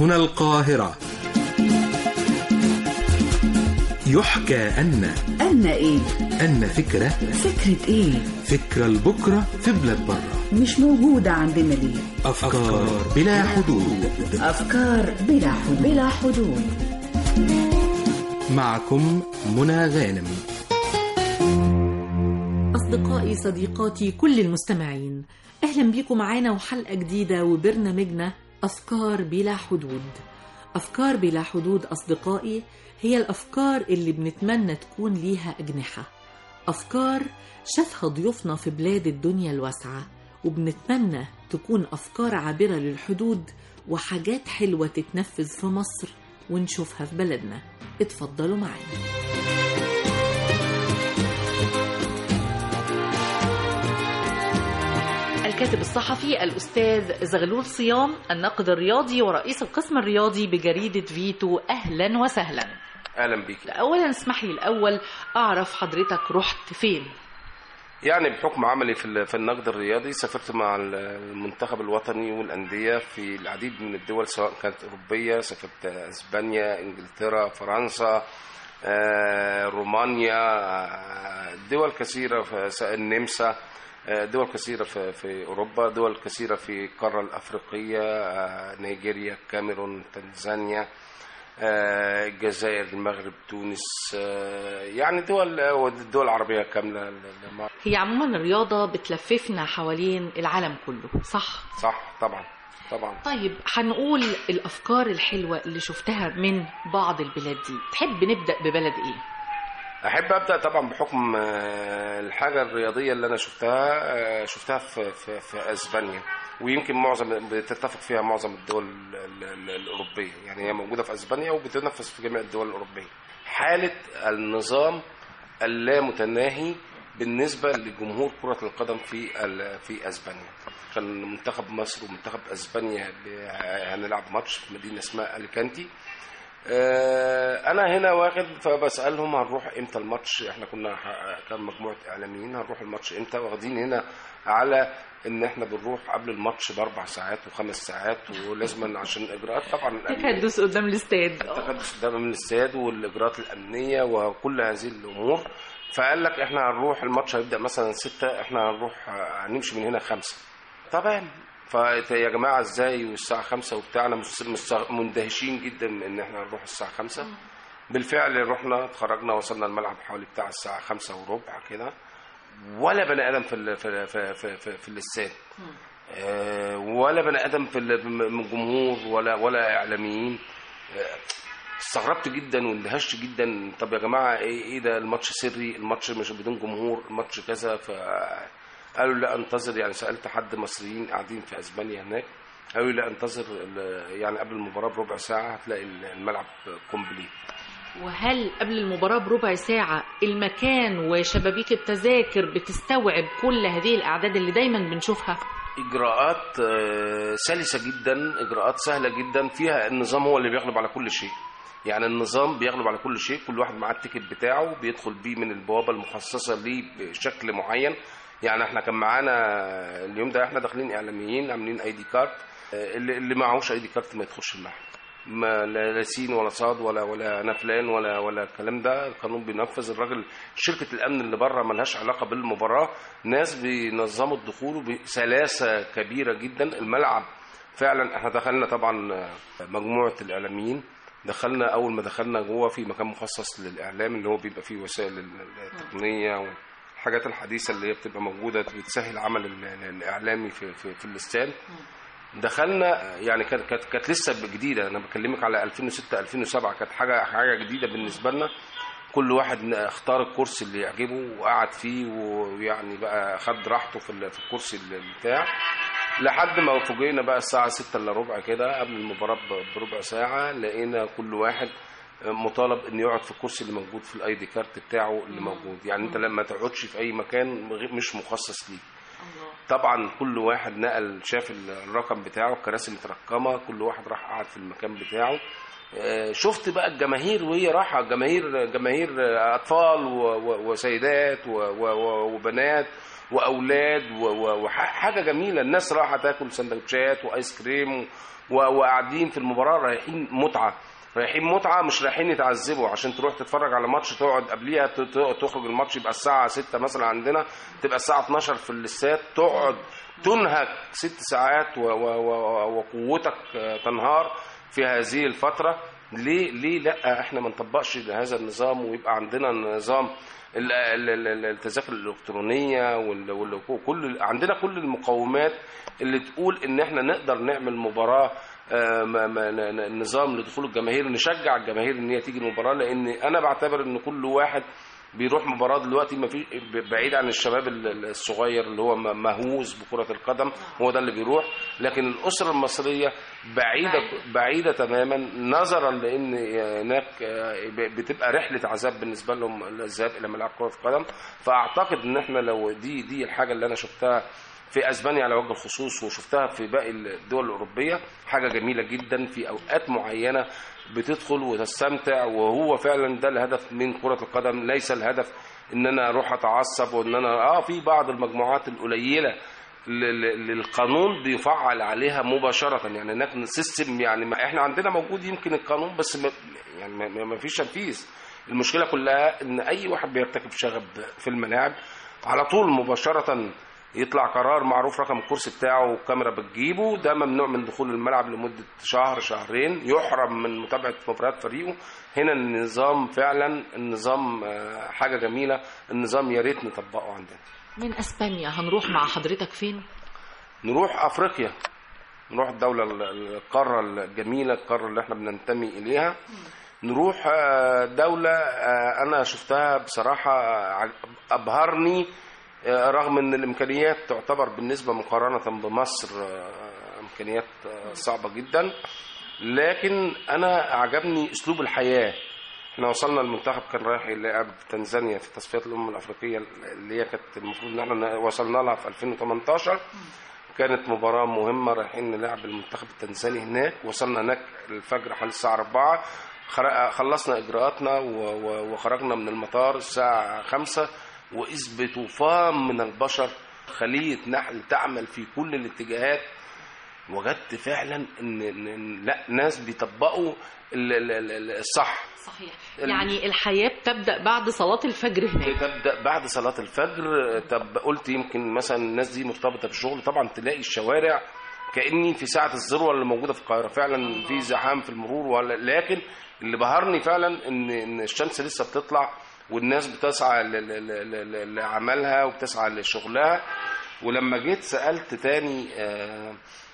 هنا القاهرة يحكى أن أن إيه؟ أن فكرة فكرة إيه؟ فكرة لبكرة في بلاد برة مش موجودة عندنا ليه؟ أفكار بلا حدود أفكار بلا حدود بلا حدود معكم منى غانم أصدقائي صديقاتي كل المستمعين أهلا بيكم معانا وحلقة جديدة وبرنامجنا أفكار بلا حدود أفكار بلا حدود أصدقائي هي الأفكار اللي بنتمنى تكون ليها أجنحة أفكار شافها ضيوفنا في بلاد الدنيا الواسعة وبنتمنى تكون أفكار عابرة للحدود وحاجات حلوة تتنفذ في مصر ونشوفها في بلدنا اتفضلوا معانا الكاتب الصحفي الأستاذ زغلول صيام الناقد الرياضي ورئيس القسم الرياضي بجريدة فيتو أهلا وسهلا اهلا بيك أولا اسمح لي الأول أعرف حضرتك رحت فين يعني بحكم عملي في ال- في النقد الرياضي سافرت مع ال- المنتخب الوطني والانديه في العديد من الدول سواء كانت اوروبيه سافرت اسبانيا انجلترا فرنسا آه، رومانيا آه، دول كثيره في س- النمسا آه، دول كثيرة في, في أوروبا دول كثيرة في القارة الأفريقية آه، نيجيريا الكاميرون تنزانيا آه، الجزائر المغرب تونس آه، يعني دول الدول العربية كاملة ل- هي عموما الرياضة بتلففنا حوالين العالم كله صح؟ صح طبعا طبعا طيب هنقول الأفكار الحلوة اللي شفتها من بعض البلاد دي تحب نبدأ ببلد إيه؟ احب ابدا طبعا بحكم آه، الحاجه الرياضيه اللي انا شفتها آه، شفتها في في, في اسبانيا ويمكن معظم بتتفق فيها معظم الدول ال- ال- الاوروبيه يعني هي موجوده في اسبانيا وبتنفذ في جميع الدول الاوروبيه حاله النظام اللامتناهي بالنسبه لجمهور كره القدم في ال- في اسبانيا كان منتخب مصر ومنتخب اسبانيا ب- هنلعب ماتش في مدينه اسمها اليكانتي آه، انا هنا واخد فبسالهم هنروح امتى الماتش احنا كنا ح- كان مجموعه اعلاميين هنروح الماتش امتى واخدين هنا على ان احنا بنروح قبل الماتش باربع ساعات وخمس ساعات ولازما عشان الاجراءات طبعا تكدس قدام الاستاد التكدس قدام من الاستاد والاجراءات الامنيه وكل هذه الامور فقال لك احنا هنروح الماتش هيبدا مثلا ستة احنا هنروح هنمشي من هنا خمسة طبعا فيا جماعه ازاي والساعه خمسة وبتاع انا مس- مس- مندهشين جدا ان احنا هنروح الساعه خمسة بالفعل رحنا اتخرجنا وصلنا الملعب حوالي بتاع الساعه خمسة وربع كده ولا بني ادم في ال- في في في, في, في الاستاد آه، ولا بني ادم في ال- من الجمهور ولا ولا اعلاميين آه، استغربت جدا واندهشت جدا طب يا جماعه ايه ايه ده الماتش سري الماتش مش بدون جمهور الماتش كذا فقالوا لا انتظر يعني سالت حد مصريين قاعدين في اسبانيا هناك قالوا لي لا انتظر ال- يعني قبل المباراه بربع ساعه هتلاقي الملعب كومبليت وهل قبل المباراة بربع ساعة المكان وشبابيك التذاكر بتستوعب كل هذه الأعداد اللي دايما بنشوفها؟ اجراءات آه، سلسه جدا اجراءات سهله جدا فيها النظام هو اللي بيغلب على كل شيء يعني النظام بيغلب على كل شيء كل واحد معاه التيكت بتاعه بيدخل بيه من البوابه المخصصه ليه بشكل معين يعني احنا كان معانا اليوم ده احنا داخلين اعلاميين عاملين اي دي كارت آه، اللي اللي معهوش اي دي كارت ما يدخلش الملعب ما لا لا سين ولا صاد ولا ولا انا فلان ولا ولا الكلام ده القانون بينفذ الراجل شركه الامن اللي بره ملهاش علاقه بالمباراه ناس بينظموا الدخول بسلاسه كبيره جدا الملعب فعلا احنا دخلنا طبعا مجموعه الاعلاميين دخلنا اول ما دخلنا جوه في مكان مخصص للاعلام اللي هو بيبقى فيه وسائل التقنيه والحاجات الحديثه اللي هي بتبقى موجوده بتسهل عمل ال- الاعلامي في في, في الاستاد دخلنا يعني كانت كانت كانت لسه جديده انا بكلمك على 2006 2007 كانت حاجه حاجه جديده بالنسبه لنا كل واحد اختار الكرسي اللي يعجبه وقعد فيه ويعني بقى خد راحته في ال- في الكرسي اللي بتاع لحد ما فوجئنا بقى الساعه 6 الا ربع كده قبل المباراه ب- بربع ساعه لقينا كل واحد مطالب انه يقعد في الكرسي اللي موجود في الاي دي كارت بتاعه اللي موجود يعني انت لما تقعدش في اي مكان غير- مش مخصص ليك طبعا كل واحد نقل شاف الرقم بتاعه الكراسي مترقمه كل واحد راح قعد في المكان بتاعه آه، شفت بقى الجماهير وهي رايحه جماهير جماهير اطفال و- و- وسيدات و- و- و- وبنات واولاد و- و- وحاجه جميله الناس رايحه تاكل سندوتشات وايس كريم و- و- وقاعدين في المباراه رايحين متعه رايحين متعه مش رايحين يتعذبوا عشان تروح تتفرج على ماتش تقعد قبليها ت- ت- تخرج الماتش يبقى الساعه 6 مثلا عندنا تبقى الساعه 12 في الاستاد تقعد تنهك ست ساعات و- و- و- وقوتك آه، تنهار في هذه الفتره ليه ليه لا احنا ما نطبقش هذا النظام ويبقى عندنا نظام ال- ال- ال- التذاكر الالكترونيه وال- وال- وكل عندنا كل المقومات اللي تقول ان احنا نقدر نعمل مباراه آه، ما- ما- ن- ن- نظام لدخول الجماهير نشجع الجماهير ان هي تيجي المباراه لان انا بعتبر ان كل واحد بيروح مباراه دلوقتي ما في بعيد عن الشباب ال- ال- الصغير اللي هو م- مهووس بكره القدم هو ده اللي بيروح لكن الاسره المصريه بعيده بعيده تماما نظرا لان هناك آه، ب- بتبقى رحله عذاب بالنسبه لهم الذهاب الى ملاعب كره القدم فاعتقد ان احنا لو دي دي الحاجه اللي انا شفتها في اسبانيا على وجه الخصوص وشفتها في باقي الدول الاوروبيه حاجه جميله جدا في اوقات معينه بتدخل وتستمتع وهو فعلا ده الهدف من كره القدم ليس الهدف ان انا اروح اتعصب وان انا اه في بعض المجموعات القليله ل- ل- للقانون بيفعل عليها مباشره يعني هناك سيستم يعني ما احنا عندنا موجود يمكن القانون بس ما يعني ما- ما فيش تنفيذ المشكله كلها ان اي واحد بيرتكب شغب في الملاعب على طول مباشره يطلع قرار معروف رقم الكرسي بتاعه والكاميرا بتجيبه ده ممنوع من دخول الملعب لمدة شهر شهرين يحرم من متابعة مباريات فريقه هنا النظام فعلا النظام آه، حاجة جميلة النظام يا ريت نطبقه عندنا من اسبانيا هنروح مع حضرتك فين نروح افريقيا نروح الدولة ال- القارة الجميلة القارة اللي احنا بننتمي اليها نروح آه، دولة آه، انا شفتها بصراحة آه، ابهرني آه، رغم ان الامكانيات تعتبر بالنسبة مقارنة بمصر آه، امكانيات آه، صعبة جدا لكن انا عجبني اسلوب الحياة احنا وصلنا المنتخب كان رايح يلعب تنزانيا في تصفيات الامم الافريقيه اللي هي كانت المفروض ان احنا وصلنا لها في 2018 كانت مباراة مهمة رايحين نلعب المنتخب التنزاني هناك وصلنا هناك الفجر حوالي الساعة 4 خر- خلصنا إجراءاتنا و- و- وخرجنا من المطار الساعة 5 وإذ بطوفان من البشر خلية نحل تعمل في كل الاتجاهات وجدت فعلا ان, إن إن لا ناس بيطبقوا ال- ال- ال- الصح صحيح ال- يعني الحياه بتبدا بعد صلاه الفجر هناك تبدا بعد صلاه الفجر طب قلت يمكن مثلا الناس دي مرتبطه بالشغل طبعا تلاقي الشوارع كاني في ساعه الذروه اللي موجوده في القاهره فعلا في زحام في المرور ولا لكن اللي بهرني فعلا ان ان الشمس لسه بتطلع والناس بتسعى ل- ل- ل- ل- لعملها وبتسعى لشغلها ولما جيت سالت تاني آه،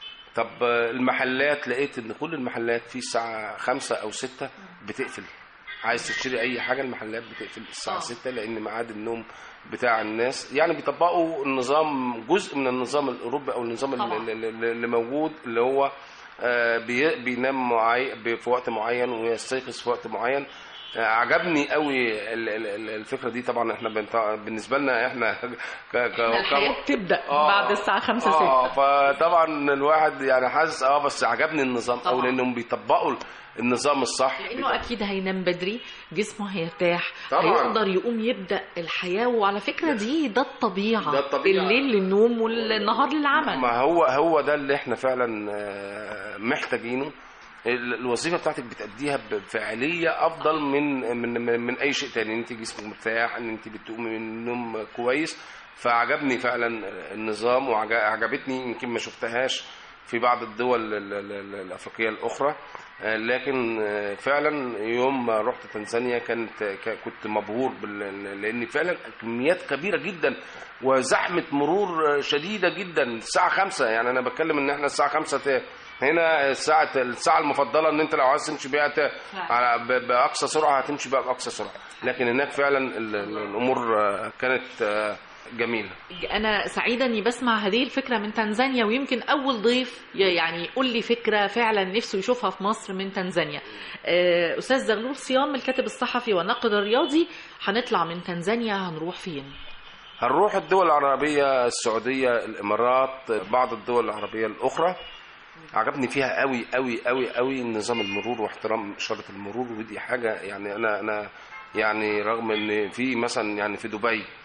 طب المحلات لقيت ان كل المحلات في الساعه خمسة او ستة بتقفل عايز تشتري اي حاجه المحلات بتقفل الساعه آه. 6 لان ميعاد النوم بتاع الناس يعني بيطبقوا النظام جزء من النظام الاوروبي او النظام طبعا. اللي, اللي اللي موجود اللي هو آه، بي- بينام معي ب- في وقت معين ويستيقظ في وقت معين آه، عجبني قوي ال- ال- ال- الفكره دي طبعا احنا بنت- بالنسبه لنا احنا ك ك الحياه بتبدا آه. بعد الساعه 5 اه 6 فطبعا الواحد يعني حاسس اه بس عجبني النظام او طبعا. لانهم بيطبقوا النظام الصح لانه اكيد هينام بدري جسمه هيرتاح طبعا. هيقدر يقوم يبدا الحياه وعلى فكره دي ده الطبيعه ده الطبيعة. الليل للنوم والنهار للعمل ما هو هو ده اللي احنا فعلا آه، محتاجينه ال- الوظيفه بتاعتك بتأديها بفعاليه افضل من من من, من اي شيء تاني ان انت جسمك مرتاح ان انت بتقومي من النوم كويس فعجبني فعلا النظام وعجبتني يمكن ما شفتهاش في بعض الدول ال- ال- ال- الافريقيه الاخرى آه، لكن آه، فعلا يوم ما رحت تنزانيا كانت ك- كنت مبهور بال- لان فعلا كميات كبيره جدا وزحمه مرور شديده جدا الساعه خمسة يعني انا بتكلم ان احنا الساعه خمسة ت- هنا الساعه الساعه المفضله ان انت لو عايز تمشي بيها ت- على ب- باقصى سرعه هتمشي بيها باقصى سرعه لكن هناك فعلا ال- ال- الامور آه، كانت آه، جميله انا سعيده اني بسمع هذه الفكره من تنزانيا ويمكن اول ضيف ي- يعني يقول لي فكره فعلا نفسه يشوفها في مصر من تنزانيا آه، استاذ زغلول صيام الكاتب الصحفي والناقد الرياضي هنطلع من تنزانيا هنروح فين هنروح الدول العربية السعودية الإمارات بعض الدول العربية الأخرى عجبني فيها قوي قوي قوي قوي نظام المرور واحترام إشارة المرور ودي حاجة يعني أنا أنا يعني رغم إن في مثلا يعني في دبي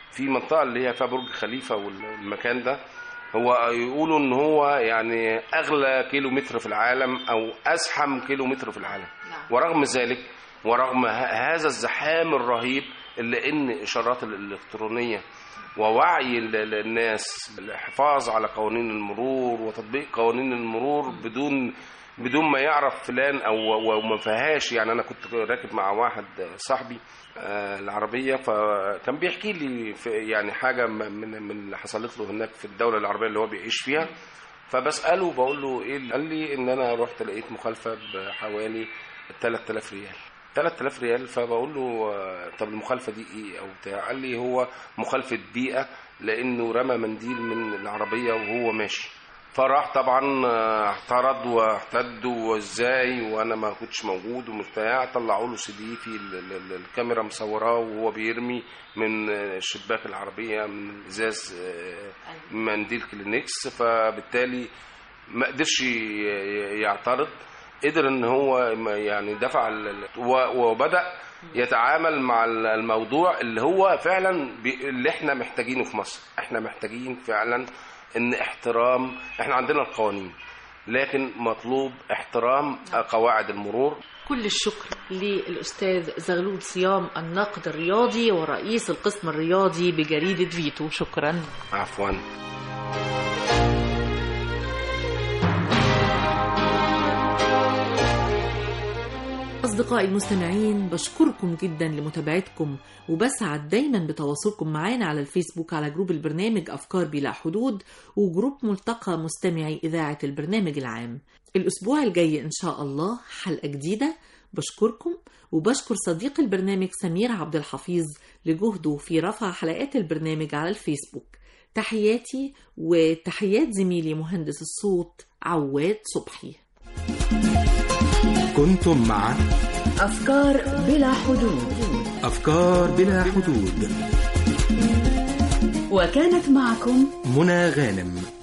في منطقه اللي هي فيها برج خليفه والمكان ده هو يقولوا ان هو يعني اغلى كيلو متر في العالم او ازحم كيلو متر في العالم ورغم ذلك ورغم ه- هذا الزحام الرهيب الا ان الاشارات الالكترونيه ووعي ال- ال- الناس بالحفاظ على قوانين المرور وتطبيق قوانين المرور بدون بدون ما يعرف فلان او وما فيهاش يعني انا كنت راكب مع واحد صاحبي آه، العربيه فكان بيحكي لي في يعني حاجه م- من من اللي حصلت له هناك في الدوله العربيه اللي هو بيعيش فيها فبساله بقول له ايه اللي- قال لي ان انا رحت لقيت مخالفه بحوالي 3000 ريال 3000 ريال فبقول له آه، طب المخالفه دي ايه او بتاع قال لي هو مخالفه بيئه لانه رمى منديل من العربيه وهو ماشي فراح طبعا آه، اعترض واحتد وازاي وانا ما كنتش موجود وبتاع طلعوا له سي دي في ال- ال- ال- الكاميرا مصوراه وهو بيرمي من آه، شباك العربيه من الازاز آه، منديل كلينكس فبالتالي ما قدرش ي- يعترض قدر ان هو ما- يعني دفع ال- ال- و- وبدا يتعامل مع ال- الموضوع اللي هو فعلا بي- اللي احنا محتاجينه في مصر احنا محتاجين فعلا ان احترام احنا عندنا القوانين لكن مطلوب احترام قواعد المرور كل الشكر للأستاذ زغلول صيام الناقد الرياضي ورئيس القسم الرياضي بجريدة فيتو شكرا عفوا أصدقائي المستمعين بشكركم جدا لمتابعتكم وبسعد دايما بتواصلكم معانا على الفيسبوك على جروب البرنامج أفكار بلا حدود وجروب ملتقى مستمعي إذاعة البرنامج العام الأسبوع الجاي إن شاء الله حلقة جديدة بشكركم وبشكر صديق البرنامج سمير عبد الحفيظ لجهده في رفع حلقات البرنامج على الفيسبوك تحياتي وتحيات زميلي مهندس الصوت عواد صبحي كنتم مع أفكار بلا حدود أفكار بلا حدود وكانت معكم منى غانم